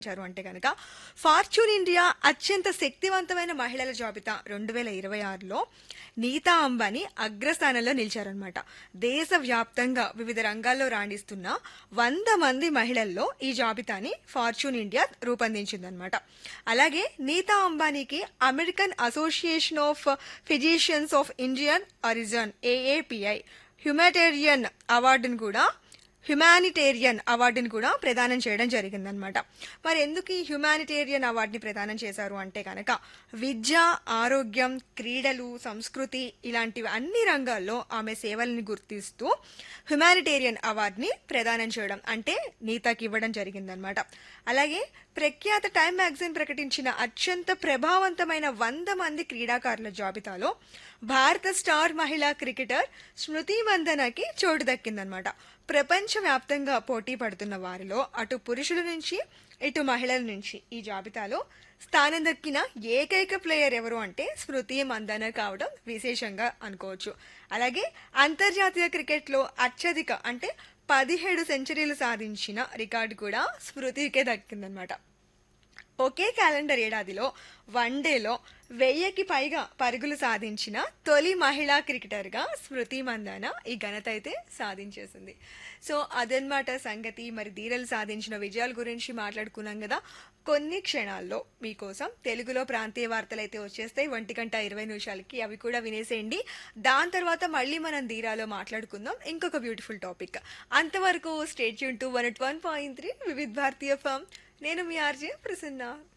ఇచ్చారు అంటే కనుక ఫార్చ్యూన్ ఇండియా అత్యంత శక్తివంతమైన మహిళల జాబితా రెండు వేల ఇరవై ఆరులో నీతా అంబానీ అగ్రస్థానంలో నిలిచారనమాట దేశవ్యాప్తంగా వివిధ రంగాల్లో రాణిస్తున్న వంద మంది మహిళల్లో ఈ జాబితాని ఫార్చ్యూన్ ఇండియా రూపొందించిందనమాట అలాగే నీతా అంబానీకి American Association of Physicians of Indian origin AAPI humanitarian అవార్డును కూడా హ్యుమానిటేరియన్ అవార్డుని కూడా ప్రదానం చేయడం జరిగిందనమాట మరి ఎందుకు ఈ హ్యుమానిటేరియన్ అవార్డుని ప్రదానం చేశారు అంటే కనుక విద్య ఆరోగ్యం క్రీడలు సంస్కృతి ఇలాంటివి అన్ని రంగాల్లో ఆమె సేవల్ని గుర్తిస్తూ హ్యుమానిటేరియన్ అవార్డుని ప్రదానం చేయడం అంటే నీతాకి ఇవ్వడం జరిగిందనమాట అలాగే ప్రఖ్యాత టైమ్ మ్యాగజైన్ ప్రకటించిన అత్యంత ప్రభావవంతమైన వంద మంది క్రీడాకారుల జాబితాలో భారత స్టార్ మహిళా క్రికెటర్ స్మృతి మందనకి చోటు దక్కిందనమాట ప్రపంచవ్యాప్తంగా పోటీ పడుతున్న వారిలో అటు పురుషుల నుంచి ఇటు మహిళల నుంచి ఈ జాబితాలో స్థానం దక్కిన ఏకైక ప్లేయర్ ఎవరు అంటే స్మృతి మందన కావడం విశేషంగా అనుకోవచ్చు అలాగే అంతర్జాతీయ క్రికెట్లో అత్యధిక అంటే పదిహేడు సెంచరీలు సాధించిన రికార్డు కూడా స్మృతికే దక్కిందనమాట ఒకే క్యాలెండర్ ఏడాదిలో వన్డేలో వెయ్యికి పైగా పరుగులు సాధించిన తొలి మహిళా క్రికెటర్గా స్మృతి మందాన ఈ ఘనత అయితే సాధించేసింది సో అదనమాట సంగతి మరి ధీరలు సాధించిన విజయాల గురించి మాట్లాడుకున్నాం కదా కొన్ని క్షణాల్లో మీకోసం తెలుగులో ప్రాంతీయ వార్తలు అయితే వచ్చేస్తాయి ఒంటి గంట ఇరవై నిమిషాలకి అవి కూడా వినేసేయండి దాని తర్వాత మళ్ళీ మనం ధీరాలో మాట్లాడుకుందాం ఇంకొక బ్యూటిఫుల్ టాపిక్ అంతవరకు స్టేట్ యూన్ two one one point three Vividh Bharati FM నేను మీ ఆర్జే ప్రసన్న